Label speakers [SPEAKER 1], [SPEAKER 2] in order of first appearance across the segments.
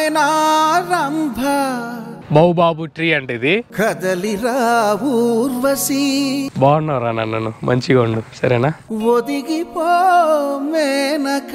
[SPEAKER 1] నారంభ
[SPEAKER 2] బౌబాబు tree అంటే ఇది
[SPEAKER 1] కదలిరా ఊర్వశి
[SPEAKER 2] బాగున్నారా నన్ను మంచిగా ఉండు సరేనా
[SPEAKER 1] ఒదిగిపో మేనక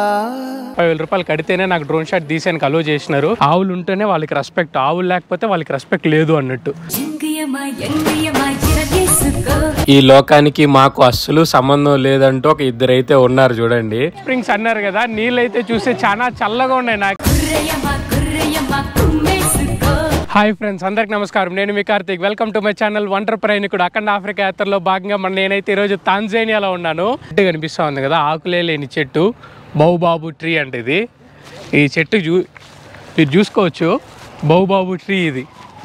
[SPEAKER 2] ముప్పై వేల రూపాయలు కడితేనే నాకు డ్రోన్ షాట్ తీసానికి అలో చేసినారు ఆవులు ఉంటేనే వాళ్ళకి రెస్పెక్ట్ ఆవులు లేకపోతే వాళ్ళకి రెస్పెక్ట్ లేదు అన్నట్టు
[SPEAKER 3] జింగియమా ఎంగియమా చిరకేసుకో
[SPEAKER 2] ఈ లోకానికి మాకు అస్సలు సంబంధం లేదంటూ ఒక ఇద్దరైతే ఉన్నారు చూడండి స్ప్రింగ్స్ అన్నారు కదా నీళ్ళైతే చూస్తే చాలా చల్లగా ఉన్నాయి నాకు
[SPEAKER 3] కుర్రయమా కుర్రయమా కుమ్మేసుకో
[SPEAKER 2] హాయ్ ఫ్రెండ్స్ అందరికి నమస్కారం నేను మీ Karthik welcome to my channel wanderer ప్రయాణికుడు అఖండ ఆఫ్రికా యాత్రలో భాగంగా మన నేనైతే ఈరోజు తాంజానియాలో ఉన్నాను చెట్టు కనిపిస్తూ ఉంది కదా ఆకులే లేని చెట్టు బౌబాబు ట్రీ అంటే ఇది ఈ చెట్టు చూ మీరు చూసుకోవచ్చు బౌబాబు ట్రీ ఇది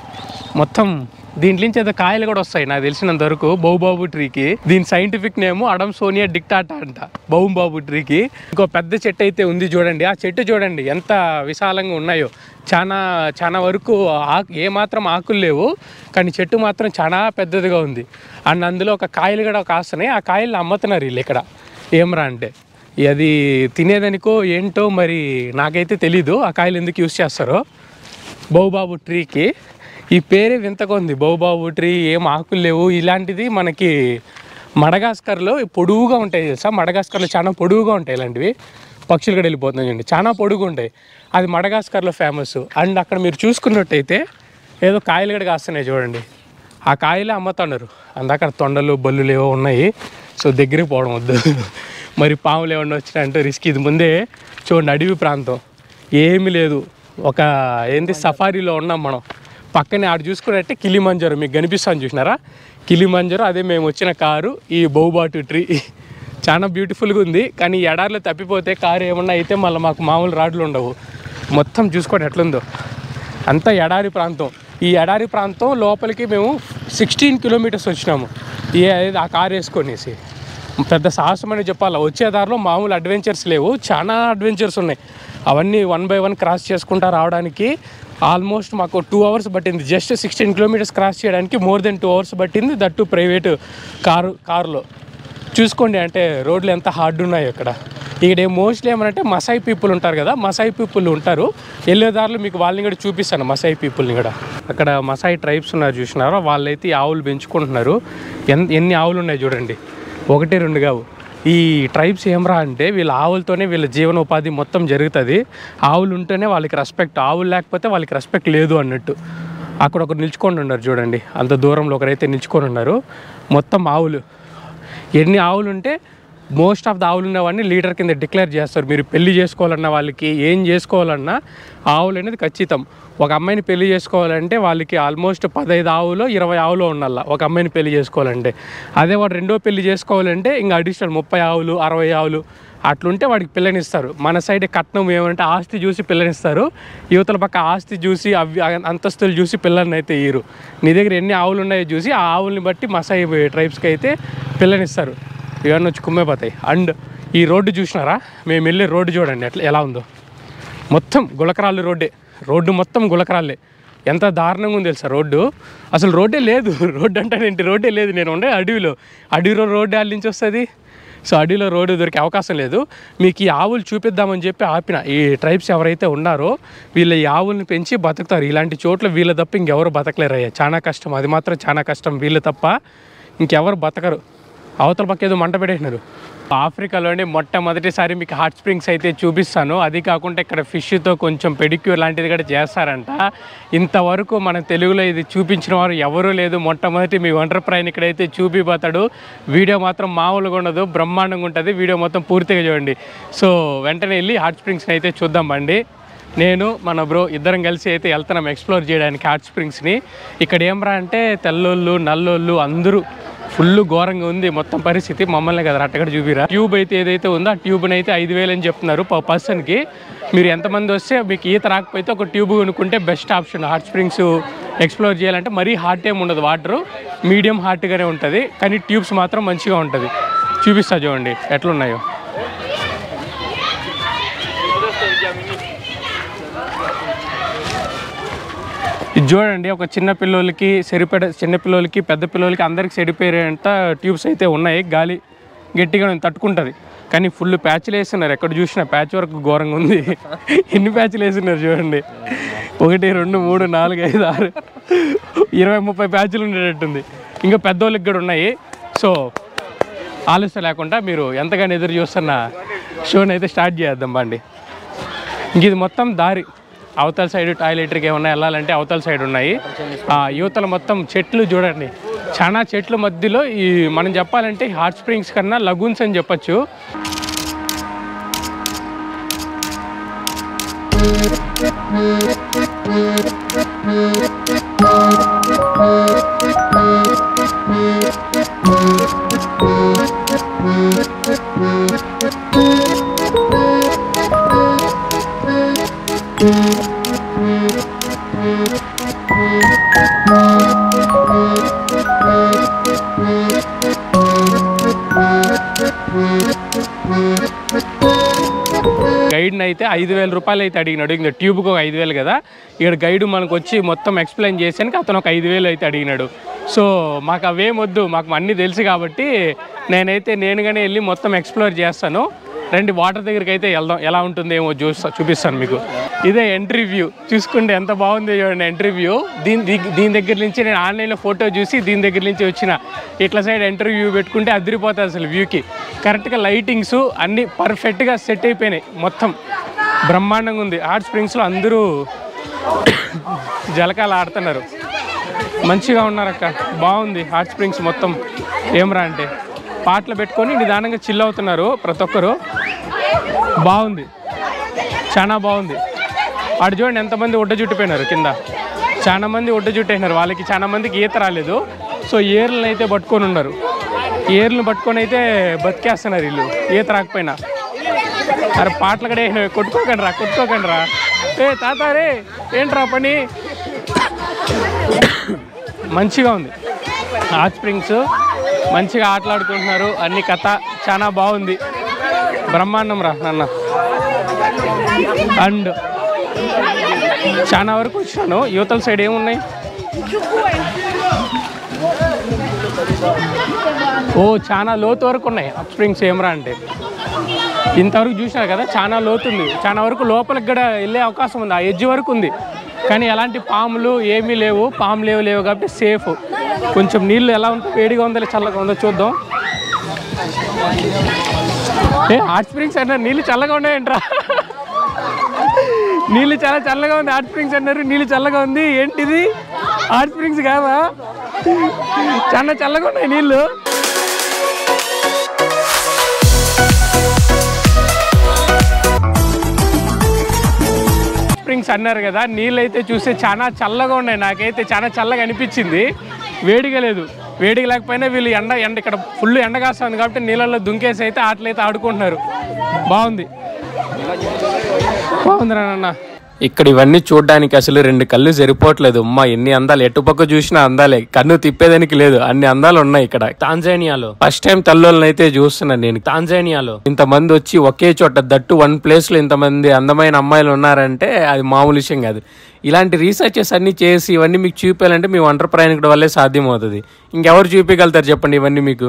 [SPEAKER 2] మొత్తం దీంట్లో నుంచి ఏదో కాయలు కూడా వస్తాయి నాకు తెలిసినంత వరకు బౌబాబు ట్రీకి దీని సైంటిఫిక్ నేమ్ అడమ్ సోనియా డిక్టాటా అంట బౌబాబు ట్రీకి ఇంకో పెద్ద చెట్టు అయితే ఉంది చూడండి ఆ చెట్టు చూడండి ఎంత విశాలంగా ఉన్నాయో చాలా చాలా వరకు ఆకు ఏ మాత్రం ఆకులు లేవు కానీ చెట్టు మాత్రం చాలా పెద్దదిగా ఉంది అండ్ అందులో ఒక కాయలు కూడా కాస్తున్నాయి ఆ కాయలు అమ్ముతున్నారు వీళ్ళు ఇక్కడ ఏమరా అంటే అది తినేదనికో ఏంటో మరి నాకైతే తెలీదు ఆ కాయలు ఎందుకు యూస్ చేస్తారో బౌబాబు ట్రీకి ఈ పేరే వింతగా ఉంది బౌబాబు ట్రీ ఏం ఆకులు లేవు ఇలాంటిది మనకి మడగాస్కర్లో పొడువుగా ఉంటాయి తెలుసా మడగాస్కర్లో చాలా పొడువుగా ఉంటాయి ఇలాంటివి పక్షులు కూడా వెళ్ళిపోతున్నాయి చూడండి చాలా పొడుగు ఉంటాయి అది మడగాస్కర్లో ఫేమస్ అండ్ అక్కడ మీరు చూసుకున్నట్టయితే ఏదో కాయలు కూడా కాస్తున్నాయి చూడండి ఆ కాయలే అమ్ముతున్నారు అందాక అక్కడ తొండలు బల్లులు ఏవో ఉన్నాయి సో దగ్గరికి పోవడం వద్దు మరి పాములు ఏమన్నా వచ్చినాయంటే రిస్క్ ఇది ముందే చూడండి అడవి ప్రాంతం ఏమీ లేదు ఒక ఏంటి సఫారీలో ఉన్నాం మనం పక్కనే ఆడు చూసుకున్నట్టే కిలిమంజరు మీకు కనిపిస్తాను చూసినారా కిలిమంజరు అదే మేము వచ్చిన కారు ఈ బౌబాటు ట్రీ చాలా బ్యూటిఫుల్గా ఉంది కానీ ఈ ఎడారిలో తప్పిపోతే కారు ఏమన్నా అయితే మళ్ళీ మాకు మామూలు రాడ్లు ఉండవు మొత్తం చూసుకోండి ఎట్లుందో అంతా ఎడారి ప్రాంతం ఈ ఎడారి ప్రాంతం లోపలికి మేము సిక్స్టీన్ కిలోమీటర్స్ వచ్చినాము ఏ ఆ కారు వేసుకొనేసి పెద్ద సాహసం అని చెప్పాలి వచ్చే దారిలో మామూలు అడ్వెంచర్స్ లేవు చాలా అడ్వెంచర్స్ ఉన్నాయి అవన్నీ వన్ బై వన్ క్రాస్ చేసుకుంటా రావడానికి ఆల్మోస్ట్ మాకు టూ అవర్స్ పట్టింది జస్ట్ సిక్స్టీన్ కిలోమీటర్స్ క్రాస్ చేయడానికి మోర్ దెన్ టూ అవర్స్ పట్టింది దట్టు ప్రైవేట్ కారు కారులో చూసుకోండి అంటే రోడ్లు ఎంత హార్డ్ ఉన్నాయో ఇక్కడ ఇక్కడ మోస్ట్లీ ఏమనంటే మసాయి పీపుల్ ఉంటారు కదా మసాయి పీపుల్ ఉంటారు వెళ్ళే దారిలో మీకు వాళ్ళని కూడా చూపిస్తాను మసాయి పీపుల్ని కూడా అక్కడ మసాయి ట్రైబ్స్ ఉన్నారు చూసినారో వాళ్ళైతే ఈ ఆవులు పెంచుకుంటున్నారు ఎన్ ఎన్ని ఆవులు ఉన్నాయి చూడండి ఒకటి రెండు కావు ఈ ట్రైబ్స్ ఏమరా అంటే వీళ్ళ ఆవులతోనే వీళ్ళ జీవనోపాధి మొత్తం జరుగుతుంది ఆవులు ఉంటేనే వాళ్ళకి రెస్పెక్ట్ ఆవులు లేకపోతే వాళ్ళకి రెస్పెక్ట్ లేదు అన్నట్టు అక్కడ ఒకరు నిల్చుకొని ఉన్నారు చూడండి అంత దూరంలో ఒకరైతే నిల్చుకొని ఉన్నారు మొత్తం ఆవులు ఎన్ని ఆవులు ఉంటే మోస్ట్ ఆఫ్ ద ఆవులు ఉన్నవన్నీ లీడర్ కింద డిక్లేర్ చేస్తారు మీరు పెళ్లి చేసుకోవాలన్న వాళ్ళకి ఏం చేసుకోవాలన్నా ఆవులు అనేది ఖచ్చితం ఒక అమ్మాయిని పెళ్లి చేసుకోవాలంటే వాళ్ళకి ఆల్మోస్ట్ పదహైదు ఆవులు ఇరవై ఆవులు ఉండాల ఒక అమ్మాయిని పెళ్లి చేసుకోవాలంటే అదే వాడు రెండో పెళ్లి చేసుకోవాలంటే ఇంకా అడిషనల్ ముప్పై ఆవులు అరవై ఆవులు అట్లుంటే వాడికి పిల్లనిస్తారు మన సైడ్ కట్నం ఏమంటే ఆస్తి చూసి పిల్లనిస్తారు యువతల పక్క ఆస్తి చూసి అవి అంతస్తులు చూసి పిల్లల్ని అయితే ఇయ్యరు నీ దగ్గర ఎన్ని ఆవులు ఉన్నాయో చూసి ఆ ఆవుల్ని బట్టి మసాయి ట్రైబ్స్కి అయితే పిల్లనిస్తారు ఇవన్నీ వచ్చి కుమ్మేపోతాయి అండ్ ఈ రోడ్డు చూసినారా మేము వెళ్ళే రోడ్డు చూడండి ఎట్లా ఎలా ఉందో మొత్తం గులకరాళ్ళు రోడ్డే రోడ్డు మొత్తం గులకరాళ్ళే ఎంత దారుణంగా ఉంది తెలుసా రోడ్డు అసలు రోడ్డే లేదు రోడ్డు అంటానేంటి రోడ్డే లేదు నేను ఉండే అడవిలో అడవిలో రోడ్డు వాళ్ళ నుంచి వస్తుంది సో అడవిలో రోడ్డు దొరికే అవకాశం లేదు మీకు ఈ ఆవులు చూపిద్దామని చెప్పి ఆపిన ఈ ట్రైబ్స్ ఎవరైతే ఉన్నారో వీళ్ళ ఈ ఆవుల్ని పెంచి బతుకుతారు ఇలాంటి చోట్ల వీళ్ళ తప్ప ఇంకెవరు బతకలేరు అయ్యా చాలా కష్టం అది మాత్రం చాలా కష్టం వీళ్ళు తప్ప ఇంకెవరు బతకరు అవతల పక్క ఏదో మంట పెట్టేసినారు ఆఫ్రికాలోనే మొట్టమొదటిసారి మీకు హాట్ స్ప్రింగ్స్ అయితే చూపిస్తాను అది కాకుండా ఇక్కడ ఫిష్తో కొంచెం పెడిక్యూర్ లాంటిది కూడా చేస్తారంట ఇంతవరకు మన తెలుగులో ఇది చూపించిన వారు ఎవరూ లేదు మొట్టమొదటి మీ ఒంటరి ప్రయాణం ఇక్కడైతే చూపిపోతాడు వీడియో మాత్రం మామూలుగా ఉండదు బ్రహ్మాండంగా ఉంటుంది వీడియో మొత్తం పూర్తిగా చూడండి సో వెంటనే వెళ్ళి హాట్ స్ప్రింగ్స్ని అయితే చూద్దాం బండి నేను మన బ్రో ఇద్దరం కలిసి అయితే వెళ్తున్నాం ఎక్స్ప్లోర్ చేయడానికి హాట్ స్ప్రింగ్స్ని ఇక్కడ ఏమరా అంటే తెల్లోళ్ళు నల్లోళ్ళు అందరూ ఫుల్ ఘోరంగా ఉంది మొత్తం పరిస్థితి మమ్మల్ని కదా అట్టగడ చూపిరా ట్యూబ్ అయితే ఏదైతే ఉందో ఆ ట్యూబ్ని అయితే ఐదు వేలు అని చెప్తున్నారు పర్ పర్సన్కి మీరు ఎంతమంది వస్తే మీకు ఈత రాకపోతే ఒక ట్యూబ్ కొనుక్కుంటే best option hot springs explore చేయాలంటే మరీ హాట్ ఏమి ఉండదు వాటర్ మీడియం హాట్గానే ఉంటుంది కానీ ట్యూబ్స్ మాత్రం మంచిగా ఉంటుంది చూపిస్తా చూడండి ఎట్లున్నాయో ఇది చూడండి ఒక చిన్న పిల్లోలకి సరిపడే చిన్న పిల్లోలకి పెద్ద పిల్లోలకి అందరికి సరిపోయేంత ట్యూబ్స్ అయితే ఉన్నాయి గాలి గట్టిగా తట్టుకుంటుంది కానీ ఫుల్ ప్యాచ్లు వేస్తున్నారు ఎక్కడ చూసినా ప్యాచ్ వర్క్ ఘోరంగా ఉంది ఎన్ని ప్యాచ్లు వేస్తున్నారు చూడండి ఒకటి రెండు మూడు నాలుగు ఐదు ఆరు ఇరవై ముప్పై ప్యాచ్లు ఉండేటట్టుంది ఇంకా పెద్దోళ్ళకి కూడా ఉన్నాయి సో ఆలస్యం లేకుండా మీరు ఎంతగానో ఎదురు చూస్తున్న షోని అయితే స్టార్ట్ చేద్దాం బండి ఇంక ఇది మొత్తం దారి అవతల సైడ్ టాయిలెటరీకి ఏమన్నా వెళ్ళాలంటే అవతల సైడ్ ఉన్నాయి ఆ యువతల మొత్తం చెట్లు చూడండి చాలా చెట్ల మధ్యలో ఈ మనం చెప్పాలంటే హాట్ స్ప్రింగ్స్ కన్నా లగూన్స్ అని చెప్పొచ్చు గైడ్ని అయితే ఐదు వేల రూపాయలు అయితే అడిగినాడు ఇంకా ట్యూబ్కి ఒక ఐదు వేలు కదా ఇక్కడ గైడ్ మనకు వచ్చి మొత్తం ఎక్స్ప్లెయిన్ చేసానికి అతను ఒక ఐదు వేలు అయితే అడిగినాడు సో మాకు అవేం వద్దు మాకు అన్నీ తెలుసు కాబట్టి నేనైతే నేనుగానే వెళ్ళి మొత్తం ఎక్స్ప్లోర్ చేస్తాను రండి వాటర్ దగ్గరికి అయితే వెళ్దాం ఎలా ఉంటుందో ఏమో చూస్తా చూపిస్తాను మీకు ఇదే ఎంట్రీ వ్యూ చూసుకుంటే ఎంత బాగుంది చూడండి ఎంట్రీ వ్యూ దీని దీ- దీని దగ్గర నుంచి నేను ఆన్లైన్లో ఫోటో చూసి దీని దగ్గర నుంచి వచ్చిన ఇట్లా సైడ్ ఎంట్రీ వ్యూ పెట్టుకుంటే అదిరిపోతుంది అసలు వ్యూకి కరెక్ట్గా లైటింగ్స్ అన్నీ పర్ఫెక్ట్గా సెట్ అయిపోయినాయి మొత్తం బ్రహ్మాండంగా ఉంది హాట్ స్ప్రింగ్స్లో అందరూ జలకాలు ఆడుతున్నారు మంచిగా ఉన్నారక్క బాగుంది హాట్ స్ప్రింగ్స్ మొత్తం ఏమరా అంటే పాటలు పెట్టుకొని నిదానంగా చిల్ అవుతున్నారు ప్రతి ఒక్కరు బాగుంది చాలా బాగుంది అటు చూడండి ఎంతమంది ఒడ్డ చుట్టిపోయినారు కింద చాలా మంది ఒడ్డ చుట్టేసినారు వాళ్ళకి చాలా మందికి ఈత రాలేదు సో ఏర్లను అయితే పట్టుకొని ఉన్నారు ఏర్లను పట్టుకొని అయితే బతికేస్తున్నారు వీళ్ళు ఈత రాకపోయినా అరే పాటలు కూడా వేసినవి కొట్టుకోకండి రా కొట్టుకోకండి రా ఏ తాత రే ఏంట్రా పని మంచిగా ఉంది హాట్ స్ప్రింగ్స్ మంచిగా ఆటలాడుకుంటున్నారు అన్ని కథ చాలా బాగుంది బ్రహ్మాండం రా నాన్న అండ్ చాలా వరకు వచ్చాను యువతల సైడ్ ఏమున్నాయి ఓ చాలా లోతు వరకు ఉన్నాయి హాట్ స్ప్రింగ్స్ ఏమరా అంటే ఇంతవరకు చూసినారు కదా చాలా లోతు ఉంది చాలా వరకు లోపలికి కూడా వెళ్ళే అవకాశం ఉంది ఆ ఎడ్జ్ వరకు ఉంది కానీ ఎలాంటి పాములు ఏమీ లేవు పాము లేవు లేవు కాబట్టి సేఫ్ కొంచెం నీళ్ళు ఎలా ఉందో వేడిగా ఉందో చల్లగా ఉందో చూద్దాం ఏ హాట్ స్ప్రింగ్స్ అన్నారు నీళ్ళు చల్లగా ఉన్నాయంట్రా నీళ్ళు చాలా చల్లగా ఉంది హాట్ స్ప్రింగ్స్ అన్నారు నీళ్ళు చల్లగా ఉంది ఏంటిది హాట్ స్ప్రింగ్స్ కాదా చాలా చల్లగా ఉన్నాయి నీళ్ళు స్ప్రింగ్స్ అన్నారు కదా నీళ్ళు అయితే చూస్తే చాలా చల్లగా ఉన్నాయి నాకైతే చాలా చల్లగా అనిపించింది వేడిగా లేదు వేడిగా లేకపోయినా వీళ్ళు ఎండ ఎండ ఇక్కడ ఫుల్ ఎండ కాస్తుంది కాబట్టి నీళ్ళల్లో దుంకేసి అయితే ఆటలైతే ఆడుకుంటున్నారు బాగుంది బాగుందిరా నాన్న ఇక్కడ ఇవన్నీ చూడడానికి అసలు రెండు కళ్ళు సరిపోవట్లేదు అమ్మా ఎన్ని అందాలు ఎటుపక్క చూసినా అందాలే కన్ను తిప్పేదానికి లేదు అన్ని అందాలు ఉన్నాయి ఇక్కడ తాంజానియాలో ఫస్ట్ టైం తల్లోళ్ళని అయితే చూస్తున్నాను నేను తాంజానియాలో ఇంతమంది వచ్చి ఒకే చోట దట్టు వన్ ప్లేస్ లో ఇంతమంది అందమైన అమ్మాయిలు ఉన్నారంటే అది మామూలు విషయం కాదు ఇలాంటి రీసెర్చెస్ అన్ని చేసి ఇవన్నీ మీకు చూపించాలంటే మీ ఒంటరి ప్రయాణికుడు వల్లే సాధ్యం అవుతుంది ఇంకెవరు చూపించగలుగుతారు చెప్పండి ఇవన్నీ మీకు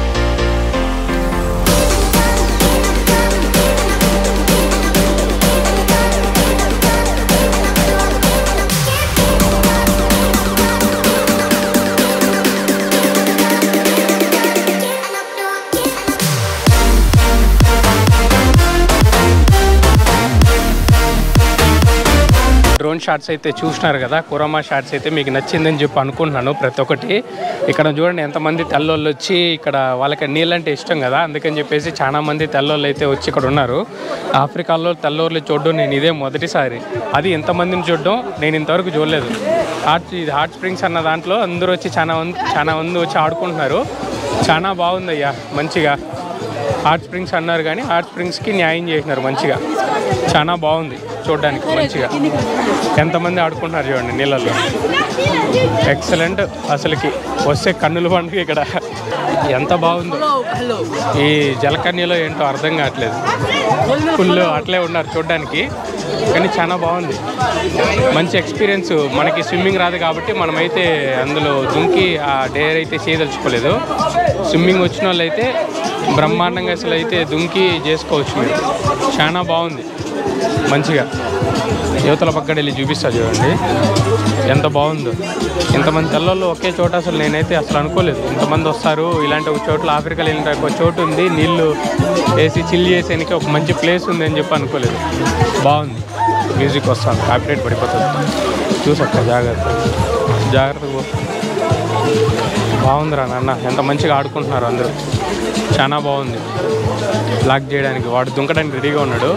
[SPEAKER 2] డ్రోన్ షాట్స్ అయితే చూసినారు కదా కురమా షాట్స్ అయితే మీకు నచ్చిందని చెప్పి అనుకుంటున్నాను ప్రతి ఒక్కటి ఇక్కడ చూడండి ఎంతమంది తెల్లోళ్ళు వచ్చి ఇక్కడ వాళ్ళకి నీళ్ళంటే ఇష్టం కదా అందుకని చెప్పేసి చాలా మంది తెల్లోళ్ళు అయితే వచ్చి ఇక్కడ ఉన్నారు ఆఫ్రికాలో తెల్లోళ్ళు చూడడం నేను ఇదే మొదటిసారి అది ఎంతమందిని చూడడం నేను ఇంతవరకు చూడలేదు హాట్ ఇది హాట్ స్ప్రింగ్స్ అన్న దాంట్లో అందరూ వచ్చి చాలా మంది చాలా మంది వచ్చి ఆడుకుంటున్నారు చాలా బాగుందయ్యా మంచిగా హాట్ స్ప్రింగ్స్ అన్నారు కానీ హాట్ స్ప్రింగ్స్కి న్యాయం చేసినారు మంచిగా చాలా బాగుంది చూడడానికి మంచిగా ఎంతమంది ఆడుకుంటున్నారు చూడండి నీళ్ళల్లో ఎక్సలెంట్ అసలుకి వస్తే కన్నుల పండుగ ఇక్కడ ఎంత బాగుందో ఈ జలకన్యలో ఏంటో అర్థం కావట్లేదు ఫుల్ అట్లే ఉన్నారు చూడడానికి కానీ చాలా బాగుంది మంచి ఎక్స్పీరియన్స్ మనకి స్విమ్మింగ్ రాదు కాబట్టి మనమైతే అందులో దుంకి ఆ డేర్ అయితే చేయదలుచుకోలేదు స్విమ్మింగ్ వచ్చిన వాళ్ళు అయితే బ్రహ్మాండంగా అసలు అయితే దుంకి చేసుకోవచ్చు మీరు చాలా బాగుంది మంచిగా యువతల పక్కన వెళ్ళి చూపిస్తా చూడండి ఎంత బాగుందో ఇంతమంది తెల్లలు ఒకే చోట అసలు నేనైతే అసలు అనుకోలేదు ఇంతమంది వస్తారు ఇలాంటి ఒక చోట్ల ఆఫ్రికాలో వెళ్ళిన ఒక చోటు ఉంది నీళ్ళు వేసి చిల్ చేసేనికి ఒక మంచి ప్లేస్ ఉంది అని చెప్పి అనుకోలేదు బాగుంది మ్యూజిక్ వస్తాను కాపీరేట్ పడిపోతుంది చూసక్క జాగ్రత్త జాగ్రత్తగా పో. బాగుందిరా నాన్న ఎంత మంచిగా ఆడుకుంటున్నారు అందరూ చాలా బాగుంది బ్లాక్ చేయడానికి వాడు దుంకడానికి రెడీగా ఉన్నాడు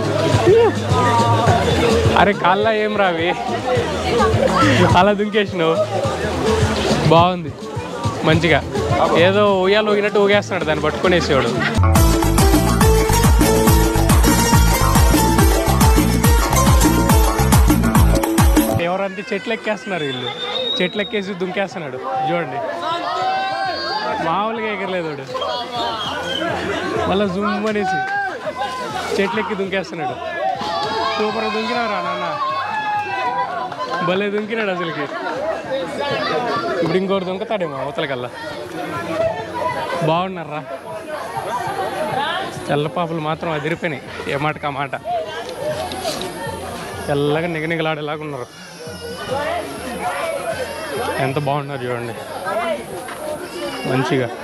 [SPEAKER 2] అరే కాళ్ళ ఏం రావి అలా దుంకేసినావు బాగుంది మంచిగా ఏదో ఉయ్యాలు ఊగినట్టు ఊగేస్తున్నాడు దాన్ని పట్టుకునేసేవాడు ఎవరంటే చెట్లు ఎక్కేస్తున్నారు వీళ్ళు చెట్లు ఎక్కేసి దుంకేస్తున్నాడు చూడండి మామూలుగా ఎగరలేదు వాడు మళ్ళీ జూమ్ అనేసి చెట్లు ఎక్కి దుంకేస్తున్నాడు సూపర్ దుంకినారా నాన్న భలే దుంకినాడు అసలుకి ఇప్పుడు ఇంకోటి దుంకుతాడేమో అవతలకల్లా బాగున్నారా తెల్ల పాపలు మాత్రం అదిరిపోయినాయి ఏ మాటకి ఆ మాట తెల్లగా నిగనిగలాడేలాగా ఉన్నారు ఎంత బాగున్నారు చూడండి మంచిగా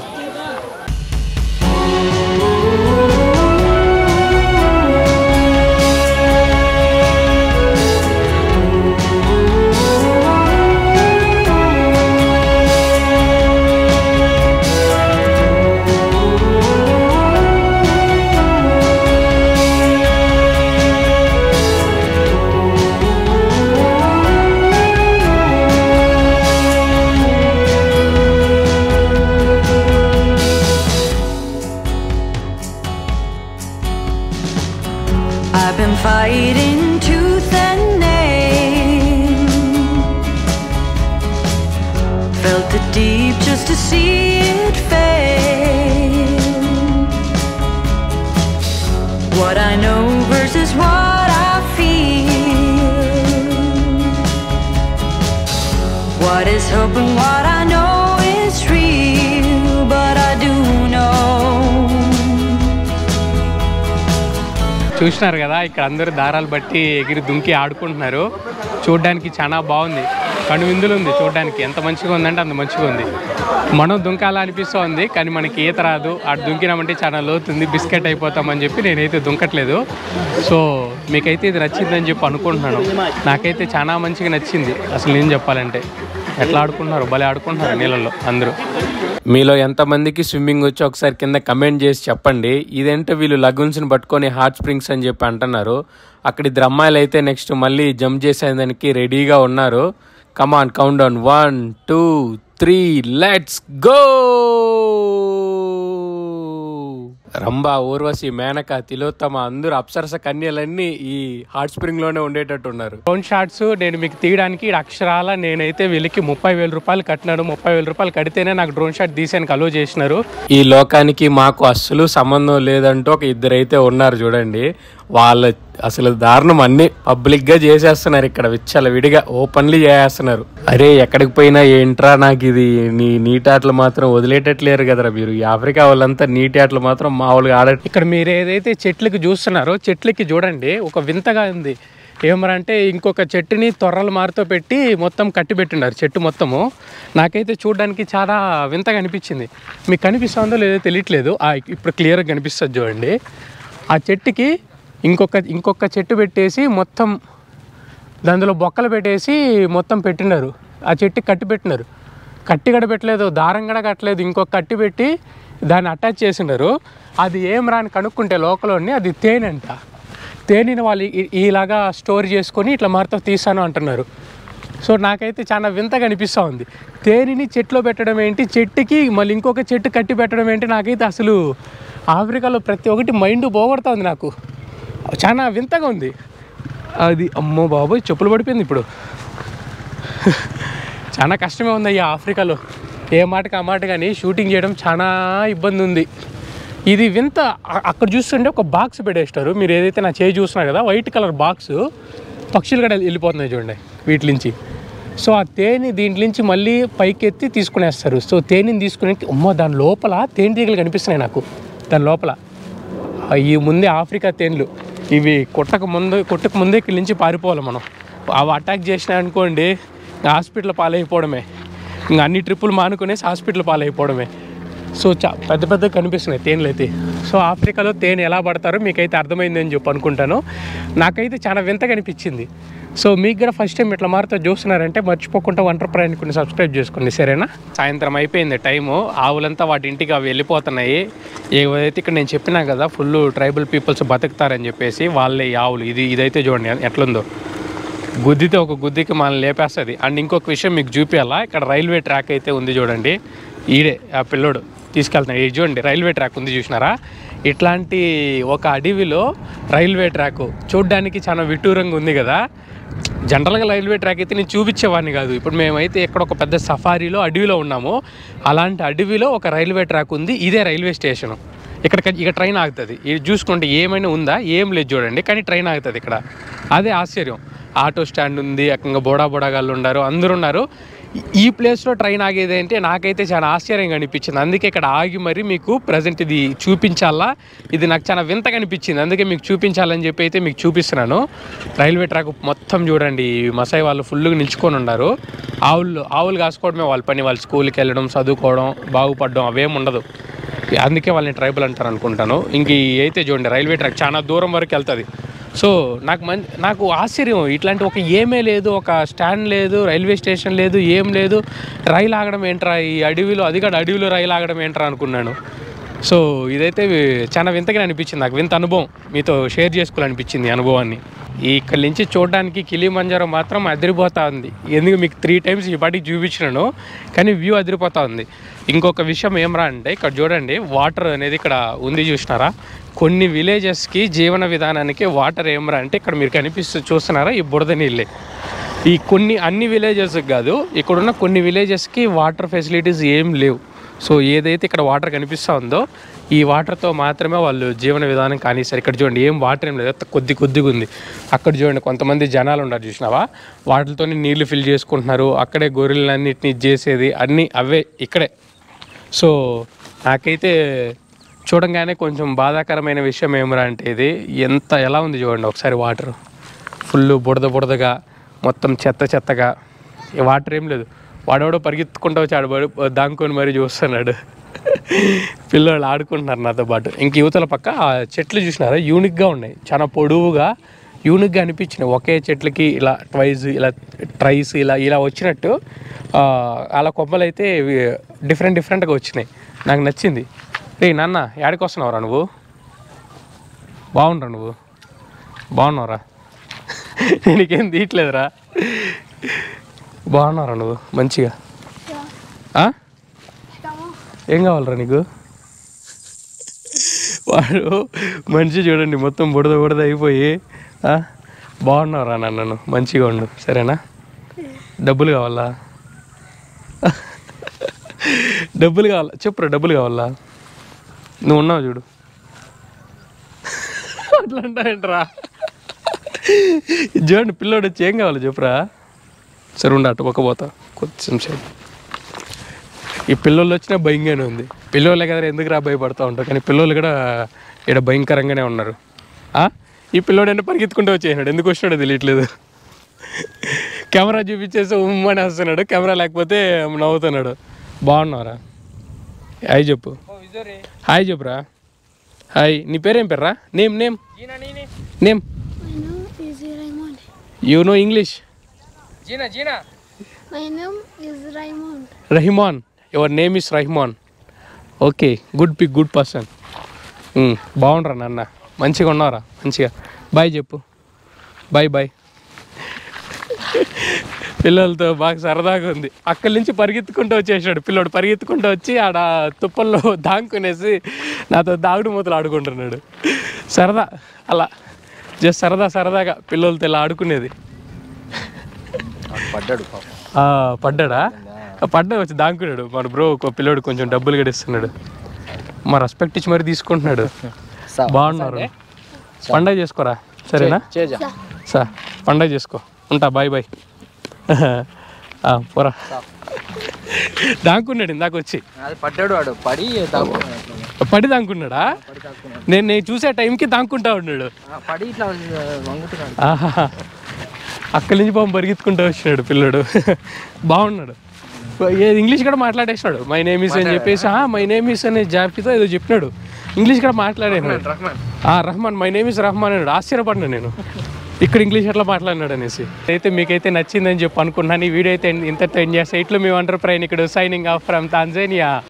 [SPEAKER 4] I've been fighting tooth and nail. Felt it deep just to see it fail. What I know versus what I feel. What is hope and what I know is real, but I do know.
[SPEAKER 2] చూసినారు కదా ఇక్కడ అందరూ దారాలు బట్టి ఎగిరి దుంకి ఆడుకుంటున్నారు చూడడానికి చాలా బాగుంది కనువిందులు ఉంది చూడడానికి ఎంత మంచిగా ఉందంటే అంత మంచిగా ఉంది మనం దుంకాలా అనిపిస్తోంది కానీ మనకి ఈత రాదు అటు దుంకినామంటే చాలా లోతుంది బిస్కెట్ అయిపోతామని చెప్పి నేనైతే దుంకట్లేదు సో మీకైతే ఇది నచ్చిందని చెప్పి అనుకుంటున్నాను నాకైతే చాలా మంచిగా నచ్చింది అసలు నేను చెప్పాలంటే ఎట్లా ఆడుకుంటున్నారు భలే ఆడుకుంటున్నారు నీళ్ళల్లో అందరూ మీలో ఎంతమందికి స్విమ్మింగ్ వచ్చి ఒకసారి కింద కమెంట్ చేసి చెప్పండి ఇదేంటో వీళ్ళు లగున్స్ని పట్టుకొని హాట్ స్ప్రింగ్స్ అని చెప్పి అంటున్నారు అక్కడ ఇద్దరు అమ్మాయిలు అయితే నెక్స్ట్ మళ్ళీ జంప్ చేసేదానికి రెడీగా ఉన్నారు come on count down one two three let's go Rambha Urvashi Menaka Tilottama అందరూ అప్సరస కన్యలన్నీ ఈ హాట్ స్ప్రింగ్ లోనే ఉండేటట్టు ఉన్నారు డ్రోన్ షాట్స్ నేను మీకు తీయడానికి ఈడ అక్షరాల నేనైతే వీళ్ళకి ముప్పై వేల రూపాయలు కట్టినాను ముప్పై వేల రూపాయలు కడితేనే నాకు డ్రోన్ షాట్ తీసానికి అలో చేసినారు ఈ లోకానికి మాకు అస్సలు సంబంధం లేదంటూ ఒక ఇద్దరైతే ఉన్నారు చూడండి వాళ్ళ అసలు దారుణం అన్ని పబ్లిక్ గా చేసేస్తున్నారు ఇక్కడ విచ్చల విడిగా ఓపెన్లీ చేసేస్తున్నారు అరే ఎక్కడికి పోయినా ఏంట్రా నాకు ఇది నీ నీటి ఆటలు మాత్రం వదిలేటట్లేరు కదరా మీరు ఈ ఆఫ్రికా వాళ్ళంతా నీటి ఆటలు మాత్రం మామూలుగా ఆడ ఇక్కడ మీరు ఏదైతే చెట్లకి చూస్తున్నారో చెట్లకి చూడండి ఒక వింతగా ఉంది ఏమరా అంటే ఇంకొక చెట్టుని తొర్రల మారుతో పెట్టి మొత్తం కట్టి పెట్టినారు చెట్టు మొత్తము నాకైతే చూడడానికి చాలా వింతగా అనిపించింది మీకు కనిపిస్తుందో లేదో తెలియట్లేదు ఆ, ఇప్పుడు క్లియర్గా కనిపిస్తుంది చూడండి ఆ చెట్టుకి ఇంకొక ఇంకొక చెట్టు పెట్టేసి మొత్తం దానిలో బొక్కలు పెట్టేసి మొత్తం పెట్టినారు ఆ చెట్టుకి కట్టి పెట్టినారు కట్టి కూడా పెట్టలేదు దారం కూడా కట్టలేదు ఇంకొక కట్టి పెట్టి దాన్ని అటాచ్ చేసినారు అది ఏం రాని కనుక్కుంటే లోకలోని అది తేనె అంట తేనెని వాళ్ళు ఈ- ఇలాగా స్టోర్ చేసుకొని ఇట్లా మరతో తీసాను అంటున్నారు సో నాకైతే చాలా వింతగా అనిపిస్తూ ఉంది తేనెని చెట్లో పెట్టడం ఏంటి చెట్టుకి మళ్ళీ ఇంకొక చెట్టు కట్టి పెట్టడం ఏంటి నాకైతే అసలు ఆఫ్రికాలో ప్రతి ఒక్కటి మైండ్ పోగొడుతుంది నాకు చాలా వింతగా ఉంది అది అమ్మో బాబోయ్ చెప్పులు పడిపోయింది ఇప్పుడు చాలా కష్టమే ఉంది అయ్యా ఆఫ్రికాలో ఏ మాటకి ఆ మాట కానీ షూటింగ్ చేయడం చాలా ఇబ్బంది ఉంది ఇది వింత అ- అక్కడ చూస్తుంటే ఒక బాక్స్ పెట్టేస్తారు మీరు ఏదైతే నా చేయి చూస్తున్నారు కదా వైట్ కలర్ బాక్స్ పక్షులు కూడా వెళ్ళిపోతున్నాయి చూడండి వీటి నుంచి సో ఆ తేనె దీంట్లో నుంచి మళ్ళీ పైకి ఎత్తి తీసుకునేస్తారు సో తేనెని తీసుకునే అమ్మో దాని లోపల తేనెటీగలు కనిపిస్తున్నాయి నాకు దాని లోపల ఆ ఈ ముందే ఆఫ్రికా తేన్లు ఇవి కొట్టక ముందు కొట్టక ముందే ఇక్కడి నుంచి పారిపోవాలి మనం అవి అటాక్ చేసినాయి అనుకోండి ఇంకా హాస్పిటల్ పాలైపోవడమే ఇంకా అన్ని ట్రిప్పులు మానుకునేసి హాస్పిటల్ పాలైపోవడమే సో చా పెద్ద పెద్ద కనిపిస్తున్నాయి తేనెలు అయితే సో ఆఫ్రికాలో తేనె ఎలా పడతారో మీకైతే అర్థమైందని చెప్పి అనుకుంటాను నాకైతే చాలా వింతగా అనిపించింది సో మీకు కూడా ఫస్ట్ టైం ఇట్లా మారుతో చూస్తున్నారంటే మర్చిపోకుండా వంటర్ ప్రయాణికుని సబ్స్క్రైబ్ చేసుకోండి సరేనా సాయంత్రం అయిపోయింది టైము ఆవులంతా వాటి ఇంటికి అవి వెళ్ళిపోతున్నాయి ఏవైతే ఇక్కడ నేను చెప్పినా కదా ఫుల్ ట్రైబల్ పీపుల్స్ బతుకుతారని చెప్పేసి వాళ్ళే ఈ ఆవులు ఇది ఇదైతే చూడండి ఎట్లుందో గుద్దితే ఒక గుద్దికి మనల్ని లేపేస్తుంది అండ్ ఇంకొక విషయం మీకు చూపించాలా ఇక్కడ రైల్వే ట్రాక్ అయితే ఉంది చూడండి ఈడే ఆ పిల్లోడు తీసుకెళ్తున్నాడు ఇది చూడండి రైల్వే ట్రాక్ ఉంది చూసినారా ఇట్లాంటి ఒక అడవిలో రైల్వే ట్రాక్ చూడ్డానికి చాలా విటూరంగా ఉంది కదా జనరల్గా రైల్వే ట్రాక్ అయితే నేను చూపించేవాడిని కాదు ఇప్పుడు మేమైతే ఇక్కడ ఒక పెద్ద సఫారీలో అడవిలో ఉన్నాము అలాంటి అడవిలో ఒక రైల్వే ట్రాక్ ఉంది ఇదే రైల్వే స్టేషను ఇక్కడ ఇక ట్రైన్ ఆగుతుంది ఇది చూసుకుంటే ఏమైనా ఉందా ఏం లేదు చూడండి కానీ ట్రైన్ ఆగుతుంది ఇక్కడ అదే ఆశ్చర్యం ఆటో స్టాండ్ ఉంది అక్కడ బోడా బోడాగాళ్ళు ఉన్నారు అందరూ ఉన్నారు ఈ- ఈ ప్లేస్లో ట్రైన్ ఆగేది అంటే నాకైతే చాలా ఆశ్చర్యంగా అనిపించింది అందుకే ఇక్కడ ఆగి మరి మీకు ప్రజెంట్ ఇది చూపించాలా ఇది నాకు చాలా వింతగా అనిపించింది అందుకే మీకు చూపించాలని చెప్పి అయితే మీకు చూపిస్తున్నాను రైల్వే ట్రాక్ మొత్తం చూడండి ఈ మసాయి వాళ్ళు ఫుల్గా నిల్చుకొని ఉన్నారు ఆవులు ఆవులు కాసుకోవడమే వాళ్ళ పని వాళ్ళు స్కూల్కి వెళ్ళడం చదువుకోవడం బాగుపడడం అవేం ఉండదు అందుకే వాళ్ళని ట్రైబల్ అంటారు అనుకుంటాను ఇంక ఈ అయితే చూడండి రైల్వే ట్రాక్ చాలా దూరం వరకు వెళ్తుంది సో నాకు మం నాకు ఆశ్చర్యం ఇట్లాంటి ఒక ఏమే లేదు ఒక స్టాండ్ లేదు రైల్వే స్టేషన్ లేదు ఏం లేదు రైలు ఆగడం ఏంట్రా ఈ అడవిలో అది కూడా అడవిలో రైలు ఆగడం ఏంట్రా అనుకున్నాను సో ఇదైతే చాలా వింతగా అనిపించింది నాకు వింత అనుభవం మీతో షేర్ చేసుకోవాలనిపించింది ఈ అనుభవాన్ని ఈ ఇక్కడి నుంచి చూడడానికి కిలిమంజారో మాత్రం అదిరిపోతా ఉంది ఎందుకు మీకు త్రీ టైమ్స్ ఈ పాటికి చూపించినాను కానీ వ్యూ అదిరిపోతా ఉంది ఇంకొక విషయం ఏమరా అంటే ఇక్కడ చూడండి వాటర్ అనేది ఇక్కడ ఉంది చూసినారా కొన్ని విలేజెస్కి జీవన విధానానికి వాటర్ ఏమరా అంటే ఇక్కడ మీరు కనిపిస్తూ చూస్తున్నారా ఈ బురద నీళ్ళే ఈ కొన్ని అన్ని విలేజెస్కి కాదు ఇక్కడున్న కొన్ని విలేజెస్కి వాటర్ ఫెసిలిటీస్ ఏం లేవు సో ఏదైతే ఇక్కడ వాటర్ కనిపిస్తూ ఉందో ఈ వాటర్తో మాత్రమే వాళ్ళు జీవన విధానం కానిస్తారు ఇక్కడ చూడండి ఏం వాటర్ ఏం లేదు అంతా కొద్ది కొద్దిగా ఉంది అక్కడ చూడండి కొంతమంది జనాలు ఉన్నారు చూసినావా వాటితోనే నీళ్లు ఫిల్ చేసుకుంటున్నారు అక్కడే గొర్రెలన్నిటిని చేసేది అన్నీ అవే ఇక్కడే సో నాకైతే చూడంగానే కొంచెం బాధాకరమైన విషయం ఏమరా అంటే ఇది ఎంత ఎలా ఉంది చూడండి ఒకసారి వాటర్ ఫుల్ బుడద బుడదగా మొత్తం చెత్త చెత్తగా ఈ వాటర్ ఏం లేదు వాడెవడో పరిగెత్తుకుంటూ వచ్చి ఆడ పడి- దాంకొని మరీ చూస్తున్నాడు పిల్లలు ఆడుకుంటున్నారు నాతో పాటు ఇంక యువతల పక్క ఆ చెట్లు చూసినారా యూనిక్గా ఉన్నాయి చాలా పొడవుగా యూనిక్గా అనిపించినాయి ఒకే చెట్లకి ఇలా ట్వైజ్ ఇలా ట్రైస్ ఇలా ఇలా వచ్చినట్టు ఆ, అలా కొమ్మలు అయితే డిఫరెంట్ డిఫరెంట్గా వచ్చినాయి నాకు నచ్చింది రే నాన్న యాడికి వస్తున్నావురా నువ్వు బాగుండ్రా నువ్వు బాగున్నావురా నీకేం తీయట్లేదురా బాగున్నావురా నువ్వు మంచిగా ఆ? ఏం కావాలరా నీకు వాడు మనిషి చూడండి మొత్తం బుడద బుడద అయిపోయి ఆ? బాగున్నావురా నన్ను మంచిగా ఉండు సరేనా డబ్బులు కావాలా డబ్బులు కావాలా చెప్పురా డబ్బులు కావాలా నువ్వు ఉన్నావు చూడు అట్లా అంటావేంట్రా చూడండి పిల్లోడు వచ్చి ఏం కావాలి చెప్పురా సరే ఉండు అటు పక్క పోతా కొంచెం సేపు ఈ పిల్లోళ్ళు వచ్చినా భయంగానే ఉంది పిల్లోళ్ళే కదా ఎందుకు రా భయపడతా ఉంటావు కానీ పిల్లోళ్ళు కూడా ఇక్కడ భయంకరంగానే ఉన్నారు ఆ? ఈ పిల్లోడైనా పరిగెత్తుకుంటూ వచ్చేసినాడు ఎందుకు వచ్చినాడో తెలియట్లేదు కెమెరా చూపించేసి ఉమ్మని వస్తున్నాడు కెమెరా లేకపోతే నవ్వుతున్నాడు బాగున్నారా హాయ్ చెప్పు హాయ్ చెప్పురా హాయ్ నీ పేరేం పేర్రా name name name
[SPEAKER 5] My name is Raymond.
[SPEAKER 2] You know English
[SPEAKER 5] My name is Raymond.
[SPEAKER 2] Rahiman your name is Rahiman okay good pick good person బాగుండ్రా నాన్న మంచిగా ఉన్నారా మంచిగా బాయ్ చెప్పు బాయ్ బాయ్ పిల్లలతో బాగా సరదాగా ఉంది అక్కడి నుంచి పరిగెత్తుకుంటూ వచ్చేసాడు పిల్లోడు పరిగెత్తుకుంటూ వచ్చి ఆడ తుప్పల్లో దాంకునేసి నాతో దాగుడు మూతలు ఆడుకుంటున్నాడు సరదా అలా జస్ట్ సరదా సరదాగా పిల్లలతో ఇలా ఆడుకునేది
[SPEAKER 6] పడ్డాడు పాపం
[SPEAKER 2] ఆ, పడ్డాడా ఆ, పడ్డా వచ్చి దాంకున్నాడు మన బ్రో ఒక పిల్లోడు కొంచెం డబ్బులు గడిస్తున్నాడు మా రెస్పెక్ట్ ఇచ్చి మరి తీసుకుంటున్నాడు బాగున్నారు పండగ చేసుకోరా సరేనా సా పండగ చేసుకో ఉంటా బాయ్ బాయ్ పోరా దాక్కున్నాడు ఇందాక వచ్చి
[SPEAKER 6] అది పడ్డాడు వాడు పడి
[SPEAKER 2] పడి దాక్కున్నాడా నేను నేను చూసే టైంకి దాక్కుంటా ఉన్నాడు
[SPEAKER 6] పడి ఇట్లా వంగుతున్నాడు
[SPEAKER 2] ఆహా అక్కడి నుంచి పాపం పరిగెత్తుకుంటూ వచ్చినాడు పిల్లడు బాగున్నాడు ఏ- ఇంగ్లీష్ కూడా మాట్లాడేసినాడు మై నేమ్ ఇస్ అని చెప్పేసి మై నేమ్ ఇస్ అనే జాపితో ఏదో చెప్పినాడు ఇంగ్లీష్ కూడా మాట్లాడేసినాడు ఆ Rahman my name is Rahman అన్నాడు ఆశ్చర్యపడినా నేను ఇక్కడ ఇంగ్లీష్ ఎట్లా మాట్లాడినాడు అనేసి అయితే మీకైతే నచ్చిందని చెప్పి అనుకున్నాను ఈ వీడియో అయితే ఇంతతో ఎండ్ చేస్తే ఇట్లు మీ వంటర్ ప్రయాణికుడు సైనింగ్ ఆఫ్ ఫ్రమ్ తాంజానియా